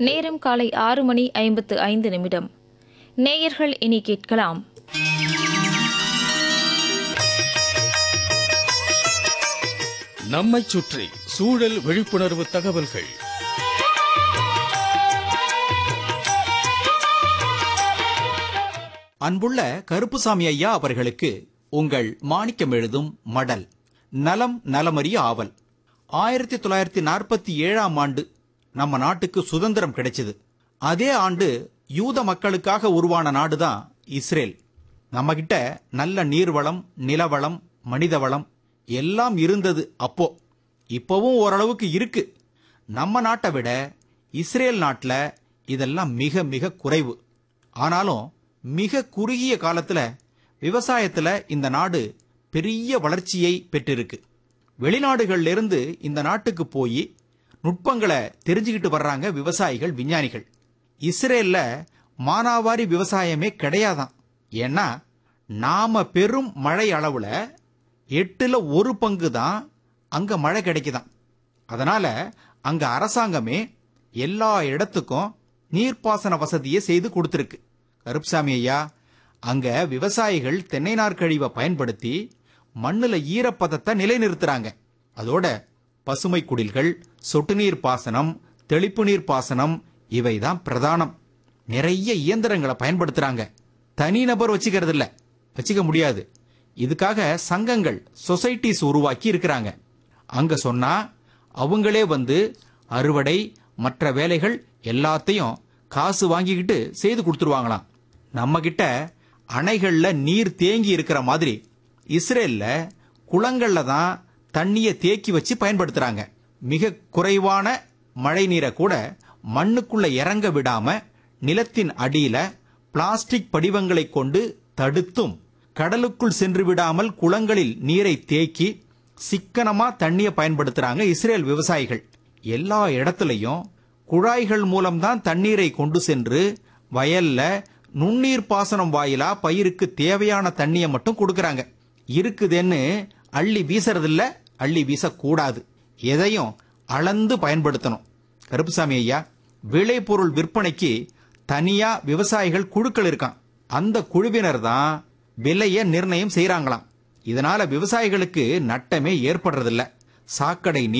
நேரம் காலை ஆறு மணி ஐம்பத்து ஐந்து நிமிடம் நேயர்கள் இனி கேட்கலாம் நம்மைச் சுற்றி சூழல் விழிப்புணர்வு தகவல்கள் அன்புள்ள கருப்புசாமி ஐயா அவர்களுக்கு உங்கள் மாணிக்கம் எழுதும் மடல் நலம் நலமறிய ஆவல் ஆயிரத்தி தொள்ளாயிரத்தி நாற்பத்தி ஏழாம் ஆண்டு நம்ம நாட்டுக்கு சுதந்திரம் கிடைச்சது அதே ஆண்டு யூத மக்களுக்காக உருவான நாடுதான் இஸ்ரேல் நம்ம கிட்ட நல்ல நீர்வளம் நிலவளம் மனித வளம் எல்லாம் இருந்தது அப்போ இப்பவும் ஓரளவுக்கு இருக்கு நம்ம நாட்டை விட இஸ்ரேல் நாட்டில் இதெல்லாம் மிக மிக குறைவு ஆனாலும் மிக குறுகிய காலத்துல விவசாயத்துல இந்த நாடு பெரிய வளர்ச்சியை பெற்றிருக்கு வெளிநாடுகள்ல இருந்து இந்த நாட்டுக்கு போய் நுட்பங்களை தெரிஞ்சுக்கிட்டு வர்றாங்க விவசாயிகள் விஞ்ஞானிகள் இஸ்ரேல்ல மானாவாரி விவசாயமே கிடையாதாம் ஏன்னா நாம பெரும் மழை அளவுல எட்டுல ஒரு பங்கு தான் அங்க மழை கிடைக்குதாம் அதனால அங்க அரசாங்கமே எல்லா இடத்துக்கும் நீர்ப்பாசன வசதியை செய்து கொடுத்திருக்கு கருப்சாமி ஐயா அங்க விவசாயிகள் தென்னை நார் கழிவை பயன்படுத்தி மண்ணுல ஈரப்பதத்தை நிலைநிறுத்துறாங்க அதோட பசுமை குடில்கள் சொட்டு நீர் பாசனம் தெளிப்பு நீர் பாசனம் இவைதான் பிரதானம் நிறைய இயந்திரங்களை பயன்படுத்துறாங்க தனிநபர் வச்சுக்கிறது இல்ல வச்சுக்க முடியாது இதுக்காக சங்கங்கள் சொசைட்டிஸ் உருவாக்கி இருக்கிறாங்க அங்க சொன்னா அவங்களே வந்து அறுவடை மற்ற வேலைகள் எல்லாத்தையும் காசு வாங்கிக்கிட்டு செய்து கொடுத்துருவாங்களாம் நம்ம கிட்ட அணைகள்ல நீர் தேங்கி இருக்கிற மாதிரி இஸ்ரேல்ல குளங்கள்ல தான் தண்ணியை தேக்கி வச்சு பயன்படுத்துறாங்க மிக குறைவான மழை நீரை கூட மண்ணுக்குள்ள இறங்க விடாம நிலத்தின் அடியில பிளாஸ்டிக் படிவங்களை கொண்டு தடுத்தும் கடலுக்குள் சென்று விடாமல் குளங்களில் நீரை தேக்கி சிக்கனமா தண்ணியை பயன்படுத்துறாங்க இஸ்ரேல் விவசாயிகள் எல்லா இடத்துலயும் குழாய்கள் மூலம்தான் தண்ணீரை கொண்டு சென்று வயல்ல நுண்ணீர் பாசனம் வாயிலா பயிருக்கு தேவையான தண்ணியை மட்டும் கொடுக்கறாங்க இருக்குதுன்னு அள்ளி வீசறதில்ல அள்ளி வீசக்கூடாது எதையும் அளந்து பயன்படுத்தணும் கருப்புசாமி ஐயா விளைபொருள் விற்பனைக்கு தனியா விவசாயிகள் குழுக்கள் இருக்கான் அந்த குழுவினர் தான் விலையை நிர்ணயம் செய்றாங்களாம் இதனால விவசாயிகளுக்கு நட்டமே ஏற்படுறதில்ல சாக்கடை நீர்